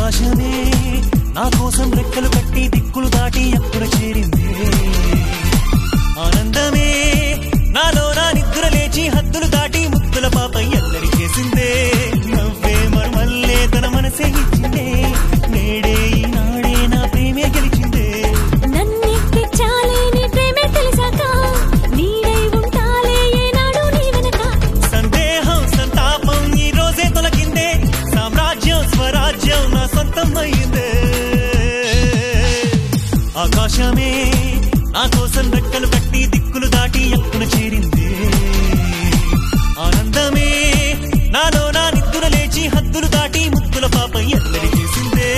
ఆకాశమే నా కోసం రెక్కలు కట్టి దిక్కులు దాటి ఎక్కడ చేరిందే ఆనందమే నాలో నా నిద్ర లేచి హద్దులు దాటి ముద్దుల పాప ఎల్లరి చేసిందే నవ్వే మర్మల్లే తన మనసే ఇచ్చిందే నేడే ఈనాడే నా ప్రేమే గెలిచిందే నన్నెత్తి చాలే నీ ప్రేమే తెలిసాక నీడై ఉంటాలే ఏనాడు నీ వెనక సందేహం సంతాపం ఈ రోజే తొలగిందే సామ్రాజ్యం స్వరాజ్యం నా సొంతం అయిందే ఆకాశమే నా కోసం రెక్కలు కట్టి దిక్కులు దాటి ఎక్కున చేరిందే ఆనందమే నాలో నా నిద్దున లేచి హద్దులు దాటి ముద్దుల పాప ఎల్లడి చేసిందే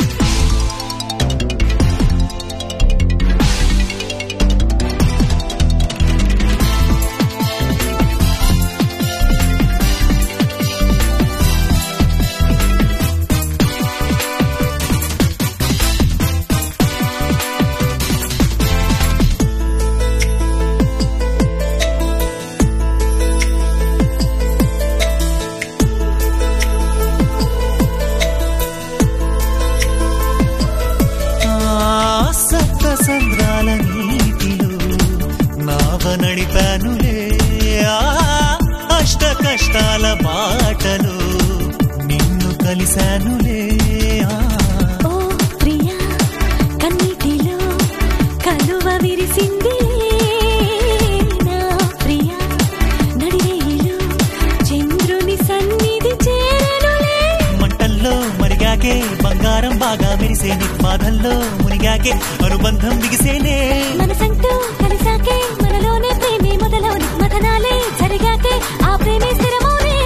ఆ సప్త సంద్రాల నీటిలో నావ నడిపానులే ఆ అష్ట కష్టాల బాటలో నిన్ను కలిశానులే ఆ ఓ ప్రియా కన్నీటిలో కలువ విరిసింది నా ప్రియా నడిరేయిలో చంద్రుని సన్నిధి చేరనులే మంటల్లో మరిగాకే బంగారం బాగా మెరిసేని బాధల్లో మునిగాకే అనుబంధం బిగిసేనే మనసంటూ కలిసాకే మనలోనే ప్రేమే మొదలవుని మథనాలే జరిగాకే ఆ ప్రేమే స్థిరమౌనే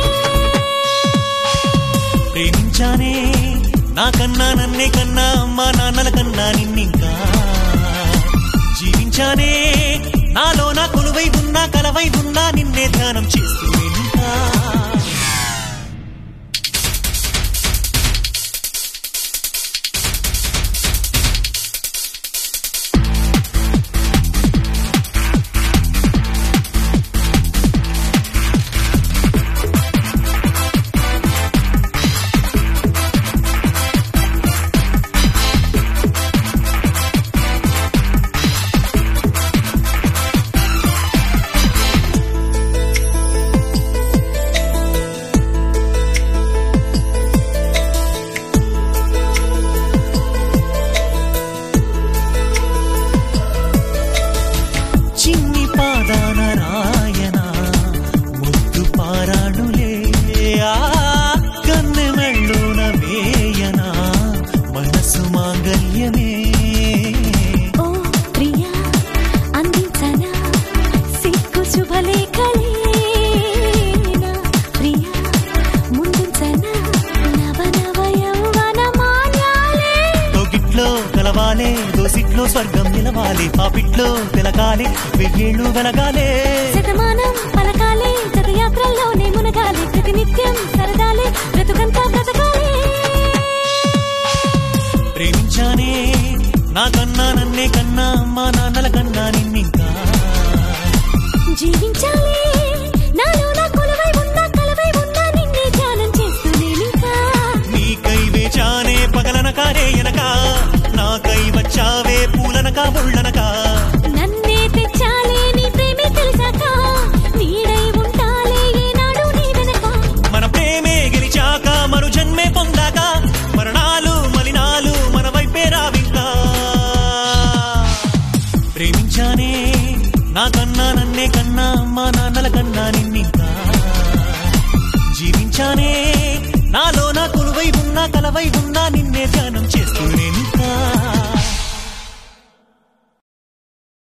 ప్రేమించానే నాకన్నా నన్నే కన్నా అమ్మా నాన్నల కన్నా నిన్నింకా జీవించానే నాలో నా కొలువై ఉన్నా కలవై ఉన్నా నిన్నే ధ్యానం చేస్తూ ఇంకా చిన్ని పాదాన రాయన ముద్దు పారాణులే ఆ కన్నె మెళ్ళోన వేయన మనసు మాంగల్యమే ఓ ప్రియా అందించనా సిక్కు శుభలేఖలే నా ప్రియా ముందుంచనా నవ నవ యౌవన మాన్యాలే దోగిట్లో కలవాలే దోసిట్లో స్వర్గం నిలవాలి పాపిట్లో తిలకాలి వెయ్యేళ్ళు వెలగాలే శతమానం పలకాలే జతయాత్రల్లోనే మునగాలి ప్రతినిత్యం సరదాలే బ్రతుకంతా బ్రతకాలే ప్రేమించానే నాకన్నా నన్నే కన్నా అమ్మా నాన్నల కన్నా నిన్నింకా జీవించాలే నాలో నా కొలువై ఉన్నా కలవై ఉన్నా నిన్నే ధ్యానం చేస్తూ నేనింకా నీకై వేచానే పగలనక రేయనక నాకై వచ్చావే పూలనక ముళ్ళనక నన్నే తెచ్చాలే నీ ప్రేమే తెలిసాక నీడై ఉంటాలే ఏనాడు నీ వెనక మన ప్రేమే గెలిచాక మరు జన్మే పొందాక మరణాలు మలినాలు మన వైపే రావింకా ప్రేమించానే నాకన్నా నన్నే కన్నా అమ్మా నాన్నల కన్నా నిన్నింకా జీవించానే నాలో నా కొలువై ఉన్నా కలవై ఉన్నా నిన్నే ధ్యానం చేస్తూ నేనింకా